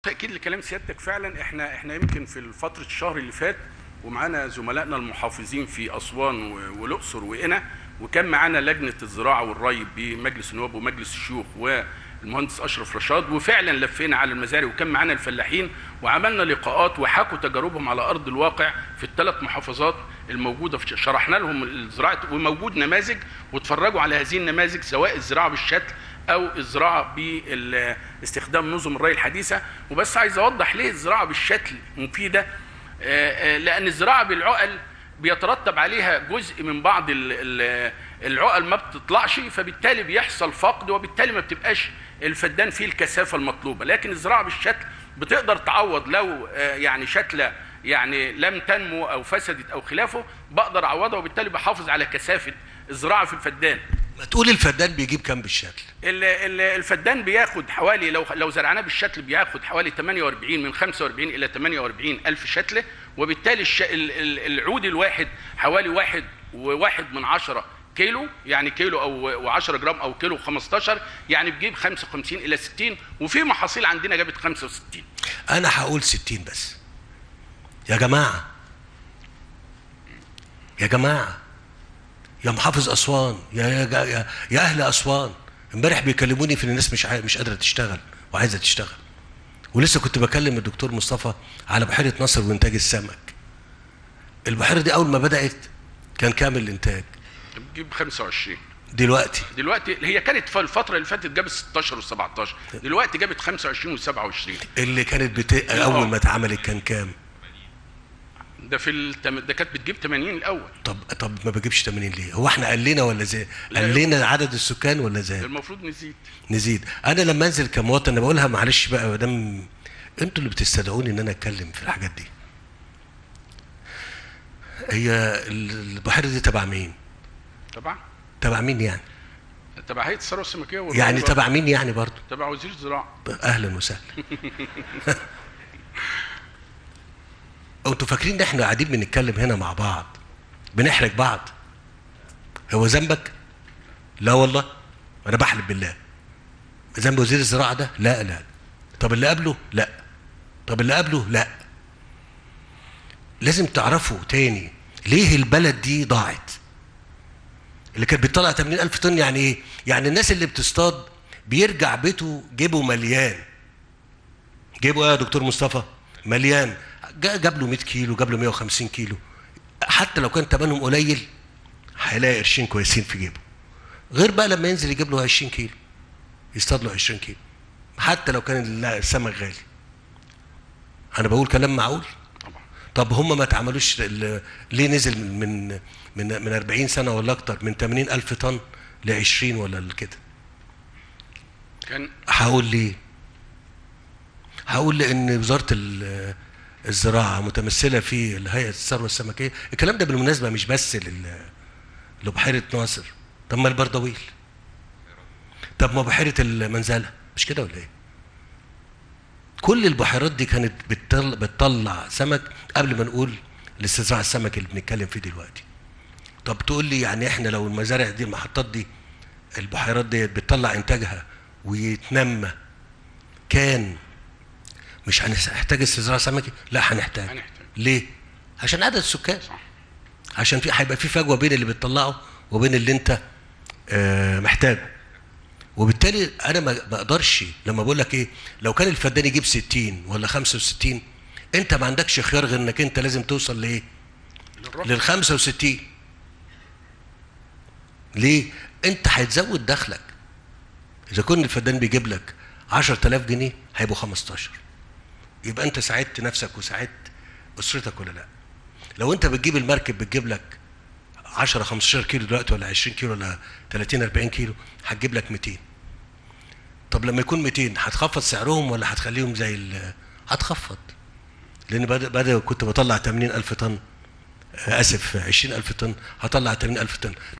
تأكيد لكلام سيادتك فعلا احنا احنا يمكن في فترة الشهر اللي فات ومعانا زملائنا المحافظين في أسوان و- والأقصر وقنا وكان معانا لجنة الزراعة والري بمجلس النواب ومجلس الشيوخ والمهندس أشرف رشاد وفعلا لفينا على المزارع وكان معانا الفلاحين وعملنا لقاءات وحكوا تجاربهم على أرض الواقع في الثلاث محافظات الموجودة في شرحنا لهم الزراعة وموجود نماذج واتفرجوا على هذه النماذج سواء الزراعة بالشتل او الزراعه باستخدام نظم الري الحديثه وبس عايز اوضح ليه الزراعه بالشتل مفيده آه، آه، لان الزراعه بالعقل بيترتب عليها جزء من بعض ال- ال- العقل ما بتطلعش فبالتالي بيحصل فقد وبالتالي ما بتبقاش الفدان فيه الكثافه المطلوبه لكن الزراعه بالشتل بتقدر تعوض لو آه، يعني شتله يعني لم تنمو او فسدت او خلافه بقدر اعوضها وبالتالي بحافظ على كثافه الزراعه في الفدان ما تقول الفدان بيجيب كام بالشكل ال- ال- الفدان بياخد حوالي لو لو زرعناه بالشتل بياخد حوالي 48 من 45 الى 48 الف شتله وبالتالي الش... ال- ال- العود الواحد حوالي واحد وواحد من عشرة كيلو يعني كيلو او و10 جرام او كيلو 15 يعني بيجيب 55 الى 60 وفي محاصيل عندنا جابت 65 انا هقول 60 بس يا جماعه يا جماعه يا محافظ اسوان يا يا يا, يا اهل اسوان امبارح بيكلموني في ان الناس مش عاي... مش قادره تشتغل وعايزه تشتغل ولسه كنت بكلم الدكتور مصطفى على بحيره نصر وانتاج السمك البحيره دي اول ما بدات كان كامل الانتاج بتجيب 25 دلوقتي دلوقتي هي كانت في الفتره اللي فاتت جابت 16 و17 دلوقتي جابت 25 و27 اللي كانت بت... اول ما اتعملت كان كام ده في التم... ده كانت بتجيب 80 الاول طب طب ما بجيبش 80 ليه؟ هو احنا قلنا ولا زي لا. قلنا عدد السكان ولا زاد؟ المفروض نزيد نزيد انا لما انزل كمواطن انا بقولها معلش بقى ما دام انتوا اللي بتستدعوني ان انا اتكلم في الحاجات دي هي ال- البحيره دي تبع مين؟ طبعا تبع مين يعني؟ تبع هيئه الثروه السمكيه والري يعني برضه. تبع مين يعني برضه؟ تبع وزير الزراعه اهلا وسهلا انتوا فاكرين ان احنا قاعدين بنتكلم هنا مع بعض بنحرج بعض هو ذنبك لا والله انا بحلف بالله ذنب وزير الزراعه ده لا لا طب اللي قبله لا طب اللي قبله لا لازم تعرفوا تاني ليه البلد دي ضاعت اللي كانت بتطلع 80 ألف طن يعني ايه يعني الناس اللي بتصطاد بيرجع بيته جيبه مليان جيبه ايه يا دكتور مصطفى مليان جا- جاب له 100 كيلو جاب له 150 كيلو حتى لو كان ثمنهم قليل هيلاقي قرشين كويسين في جيبه غير بقى لما ينزل يجيب له 20 كيلو يصطاد له 20 كيلو حتى لو كان السمك غالي انا بقول كلام معقول طبعا طب هم ما اتعملوش ال- ليه نزل من من من من 40 سنه ولا اكتر من 80 الف طن ل 20 ولا كده كان هقول ليه هقول لان وزاره ال- الزراعه متمثله في هيئه الثروه السمكيه الكلام ده بالمناسبه مش بس لل- لبحيره ناصر طب ما البردويل طب ما بحيره المنزله مش كده ولا ايه كل البحيرات دي كانت بتطلع, بتطلع سمك قبل ما نقول الاستزراع السمك اللي بنتكلم فيه دلوقتي طب تقول لي يعني احنا لو المزارع دي المحطات دي البحيرات ديت بتطلع انتاجها ويتنمى كان مش هنحتاج استزراع سمكي لا هنحتاج هنحتاج. ليه عشان عدد السكان صح عشان في هيبقى في فجوه بين اللي بتطلعه وبين اللي انت آه، محتاجه وبالتالي انا ما ما اقدرش لما بقول لك ايه لو كان الفدان يجيب 60 ولا 65 انت ما عندكش خيار غير انك انت لازم توصل لايه للرفع لل 65 ليه انت هتزود دخلك اذا كنت الفدان بيجيب لك 10000 جنيه هيبقوا 15 يبقى انت ساعدت نفسك وساعدت اسرتك ولا لا لو انت بتجيب المركب بتجيب لك 10 15 كيلو دلوقتي ولا 20 كيلو ولا 30 40 كيلو هتجيب لك 200 طب لما يكون 200 هتخفض سعرهم ولا هتخليهم زي ال- هتخفض لان بدأ بدأ كنت بطلع 80000 طن آه، اسف 20000 طن هطلع 80000 طن